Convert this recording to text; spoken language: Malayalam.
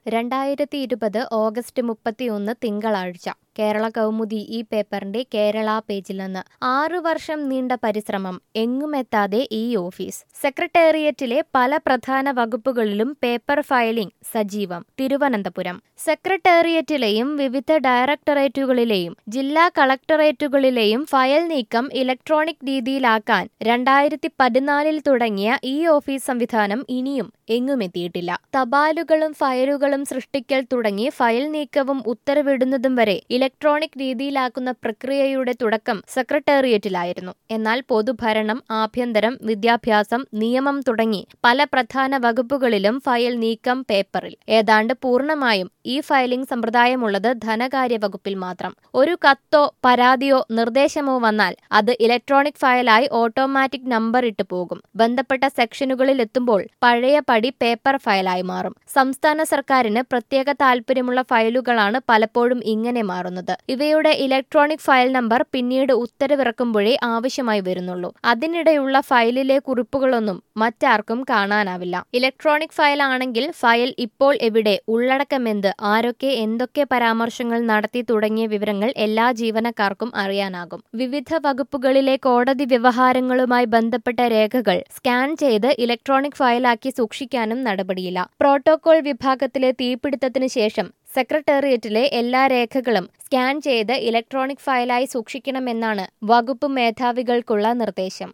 രണ്ടായിരത്തി ഇരുപത് ഓഗസ്റ്റ് മുപ്പത്തിയൊന്ന് തിങ്കളാഴ്ച കേരള കൗമുദി ഈ പേപ്പറിന്റെ കേരള പേജിൽ നിന്ന് ആറു വർഷം നീണ്ട പരിശ്രമം എങ്ങുമെത്താതെ ഈ ഓഫീസ് സെക്രട്ടേറിയറ്റിലെ പല പ്രധാന വകുപ്പുകളിലും പേപ്പർ ഫയലിംഗ് സജീവം തിരുവനന്തപുരം സെക്രട്ടേറിയറ്റിലെയും വിവിധ ഡയറക്ടറേറ്റുകളിലെയും ജില്ലാ കളക്ടറേറ്റുകളിലെയും ഫയൽ നീക്കം ഇലക്ട്രോണിക് രീതിയിലാക്കാൻ രണ്ടായിരത്തി പതിനാലിൽ തുടങ്ങിയ ഈ ഓഫീസ് സംവിധാനം ഇനിയും എങ്ങുമെത്തിയിട്ടില്ല തപാലുകളും ഫയലുകളും സൃഷ്ടിക്കൽ തുടങ്ങി ഫയൽ നീക്കവും ഉത്തരവിടുന്നതും വരെ ഇലക്ട്രോണിക് രീതിയിലാക്കുന്ന പ്രക്രിയയുടെ തുടക്കം സെക്രട്ടേറിയറ്റിലായിരുന്നു എന്നാൽ പൊതുഭരണം ആഭ്യന്തരം വിദ്യാഭ്യാസം നിയമം തുടങ്ങി പല പ്രധാന വകുപ്പുകളിലും ഫയൽ നീക്കം പേപ്പറിൽ ഏതാണ്ട് പൂർണ്ണമായും ഈ ഫയലിംഗ് സമ്പ്രദായമുള്ളത് ധനകാര്യ വകുപ്പിൽ മാത്രം ഒരു കത്തോ പരാതിയോ നിർദ്ദേശമോ വന്നാൽ അത് ഇലക്ട്രോണിക് ഫയലായി ഓട്ടോമാറ്റിക് നമ്പർ ഇട്ട് പോകും ബന്ധപ്പെട്ട സെക്ഷനുകളിൽ എത്തുമ്പോൾ പഴയ പടി പേപ്പർ ഫയലായി മാറും സംസ്ഥാന സർക്കാരിന് പ്രത്യേക താൽപ്പര്യമുള്ള ഫയലുകളാണ് പലപ്പോഴും ഇങ്ങനെ മാറുന്നത് ഇവയുടെ ഇലക്ട്രോണിക് ഫയൽ നമ്പർ പിന്നീട് ഉത്തരവിറക്കുമ്പോഴേ ആവശ്യമായി വരുന്നുള്ളൂ അതിനിടെയുള്ള ഫയലിലെ കുറിപ്പുകളൊന്നും മറ്റാർക്കും കാണാനാവില്ല ഇലക്ട്രോണിക് ഫയൽ ആണെങ്കിൽ ഫയൽ ഇപ്പോൾ എവിടെ ഉള്ളടക്കമെന്ത് ആരൊക്കെ എന്തൊക്കെ പരാമർശങ്ങൾ നടത്തി തുടങ്ങിയ വിവരങ്ങൾ എല്ലാ ജീവനക്കാർക്കും അറിയാനാകും വിവിധ വകുപ്പുകളിലെ കോടതി വ്യവഹാരങ്ങളുമായി ബന്ധപ്പെട്ട രേഖകൾ സ്കാൻ ചെയ്ത് ഇലക്ട്രോണിക് ഫയലാക്കി സൂക്ഷിക്കാനും നടപടിയില്ല പ്രോട്ടോകോൾ വിഭാഗത്തിലെ തീപിടുത്തത്തിന് ശേഷം സെക്രട്ടേറിയറ്റിലെ എല്ലാ രേഖകളും സ്കാൻ ചെയ്ത് ഇലക്ട്രോണിക് ഫയലായി സൂക്ഷിക്കണമെന്നാണ് വകുപ്പ് മേധാവികൾക്കുള്ള നിർദ്ദേശം